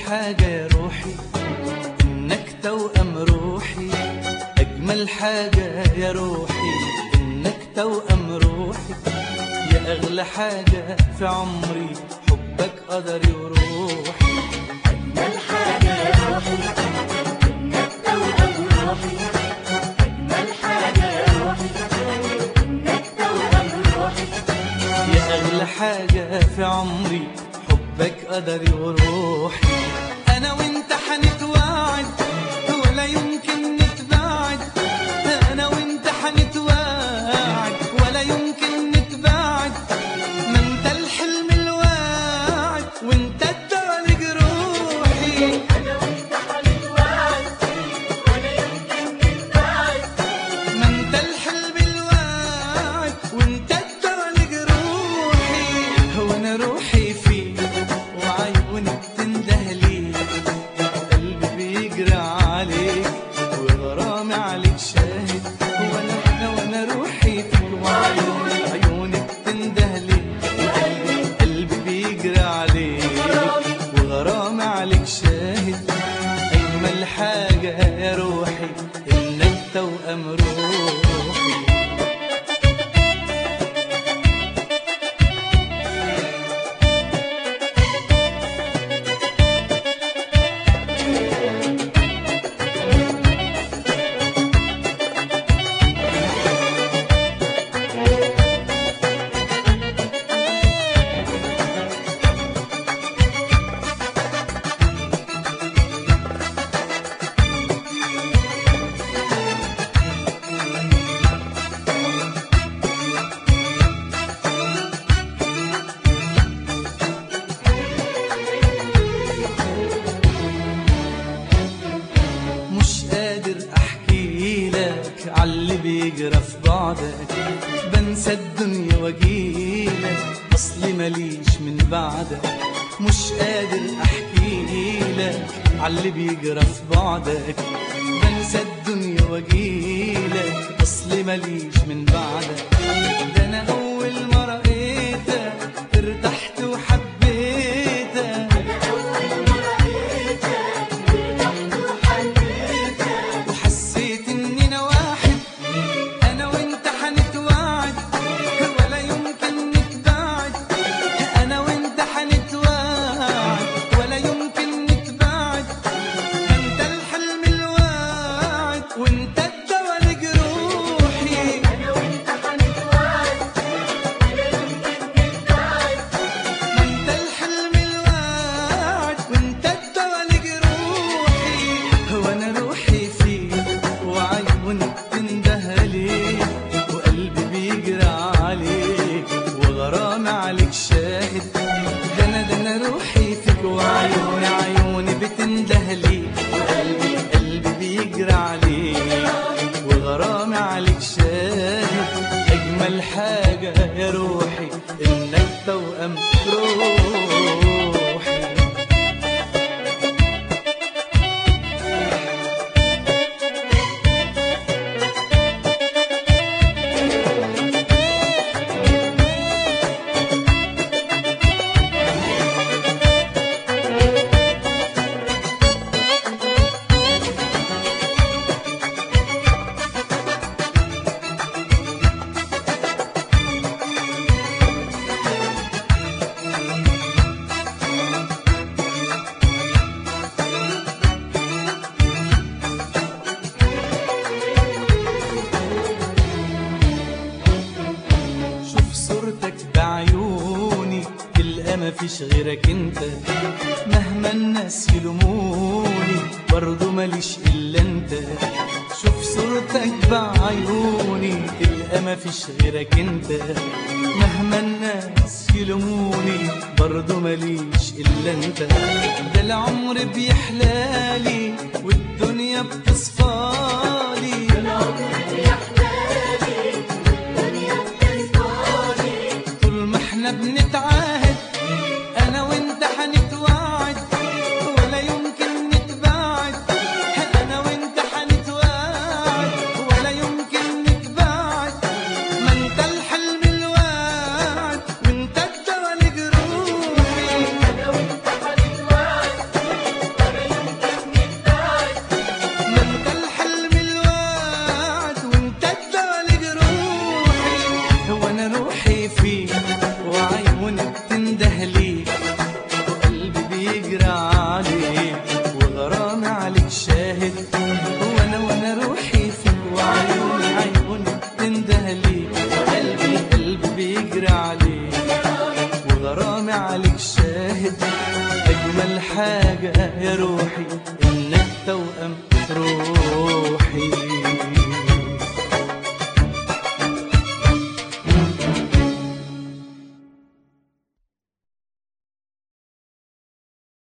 حاجة يا روحي إنك توأم روحي أجمل حاجة يا روحي إنك توأم روحي يا أغلى حاجة في عمري حبك قدري وروحي أجمل حاجة يا روحي إنك توأم روحي أجمل حاجة يا روحي إنك توأم روحي يا أغلى حاجة في عمري حبك قدري وروحي أنا وأنت حنتواعد ولا يمكن نتباعد أنا وأنت حنتواعد ولا يمكن نتباعد ما أنت الحلم الواعد وأنت الدواء لجروحي أنا وأنت حنتوعد ولا يمكن نتباعد ما انت الحلم الواعد وانت الدواء لجروحي هو انا روحي فيك وعيوني بتنده ليك قلبي بيجري عليك وغرامي عليك شاهد وانا وانا وانا روحي فيك وعيوني عيوني بتنده ليك وقلبي قلبي بيجري عليك وغرامي عليك شاهد أجمل حاجة يا روحي إنك توأم روحي مش قادر احكي لك عاللي بيجرى في بعدك بنسى الدنيا واجيلك اصلي ماليش من بعدك مش قادر احكي لك عاللي بيجرى في بعدك بنسى الدنيا واجيلك اصلي ماليش من بعدك ده انا اول ما رأيتك ارتحت وحبيتك وحسيت اننا واحد انا وانت حنتواعد ولا يمكن نتباعد انا وانت حنتواعد ولا يمكن نتباعد ما انت الحلم الواعد وانت الدواء لجروحي أنا وأنت حنتوعد ولا يمكن نتباعد ما انت الحلم الواعد وانت الدواء لجروحي هو انا روحي فيك وعيوني بتنده ليك وقلبي بيجري عليك وغرامي عليك شاهد ده انا ده انا روحي فيك وعيوني عيوني بتنده ليك وقلبي قلبي بيجري عليك وغرامي عليك شاهد اجمل حاجه يا روحي انك توأم روحي شوف صورتك بعيوني تلقى مفيش غيرك انت مهما الناس يلوموني برضو ماليش الا انت شوف صورتك بعيوني تلقى مفيش غيرك انت مهما الناس يلوموني برضو ماليش الا انت ده العمر بيحلالي والدنيا بتصفالي يا حلالي الدنيا بتسمعني طول ما احنا بنتعب